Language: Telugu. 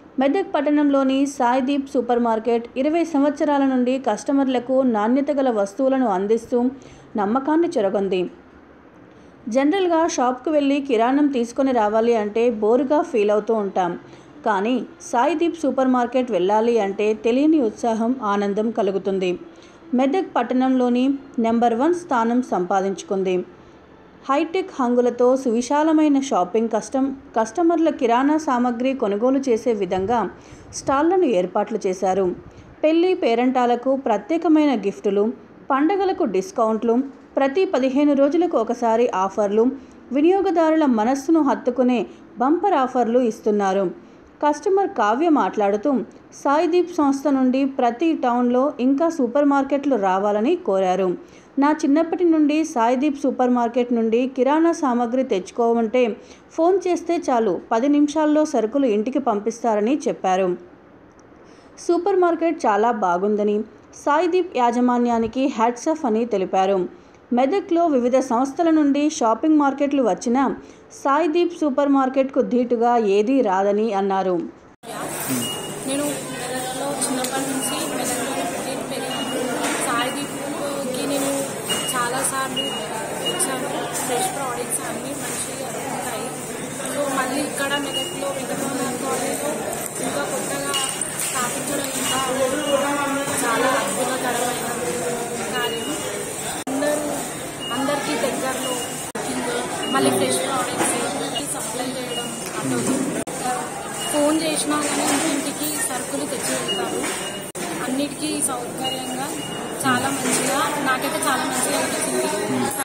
మెదక్ పట్టణంలోని సాయిదీప్ సూపర్ మార్కెట్ ఇరవై సంవత్సరాల నుండి కస్టమర్లకు నాణ్యత గల వస్తువులను అందిస్తూ నమ్మకాన్ని చెరగొంది జనరల్గా షాప్కు వెళ్ళి కిరాణం తీసుకొని రావాలి అంటే బోరుగా ఫీల్ అవుతూ ఉంటాం కానీ సాయిదీప్ సూపర్ మార్కెట్ వెళ్ళాలి అంటే తెలియని ఉత్సాహం ఆనందం కలుగుతుంది మెదక్ పట్టణంలోని నెంబర్ వన్ స్థానం సంపాదించుకుంది హైటెక్ హంగులతో సువిశాలమైన షాపింగ్ కస్టమ్ కస్టమర్ల కిరాణా సామాగ్రి కొనుగోలు చేసే విధంగా స్టాళ్లను ఏర్పాట్లు చేశారు పెళ్లి పేరంటాలకు ప్రత్యేకమైన గిఫ్టులు పండగలకు డిస్కౌంట్లు ప్రతి పదిహేను రోజులకు ఒకసారి ఆఫర్లు వినియోగదారుల మనస్సును హత్తుకునే బంపర్ ఆఫర్లు ఇస్తున్నారు కస్టమర్ కావ్య మాట్లాడుతూ సాయిదీప్ సంస్థ నుండి ప్రతి టౌన్లో ఇంకా సూపర్ మార్కెట్లు రావాలని కోరారు నా చిన్నప్పటి నుండి సాయిదీప్ సూపర్ మార్కెట్ నుండి కిరాణా సామాగ్రి తెచ్చుకోమంటే ఫోన్ చేస్తే చాలు పది నిమిషాల్లో సరుకులు ఇంటికి పంపిస్తారని చెప్పారు సూపర్ మార్కెట్ చాలా బాగుందని సాయిదీప్ యాజమాన్యానికి హ్యాట్సఫ్ అని తెలిపారు మెదక్లో వివిధ సంస్థల నుండి షాపింగ్ మార్కెట్లు వచ్చినా సాయిదీప్ సూపర్ మార్కెట్కు ధీటుగా ఏదీ రాదని అన్నారు నేను మెదక్లో చిన్నప్పటి నుంచి మెదక్లో పుట్టి పెరిగాను సాయిదీప్కి నేను చాలాసార్లు వచ్చాను ఫ్రెష్ ప్రోడక్ట్స్ అన్నీ మంచిగా ఉంటాయి సో మళ్ళీ ఇక్కడ మెదక్లో వెంకటరమణ కాలేజ్లో ఇంకా కొత్తగా స్థాపించడం ఇంకా చాలా అద్భుతకరమైన కార్యం అందరూ అందరికీ దగ్గరలో మళ్ళీ ఫ్రెష్ ప్రోడక్ట్స్ సప్లై చేయడం అటు ఫోన్ చేసినా కానీ ఇంటికి సరుకులు తెచ్చి వెళ్తారు అన్నిటికీ సౌకర్యంగా చాలా మంచిగా నాకైతే చాలా మంచిగా అనిపించింది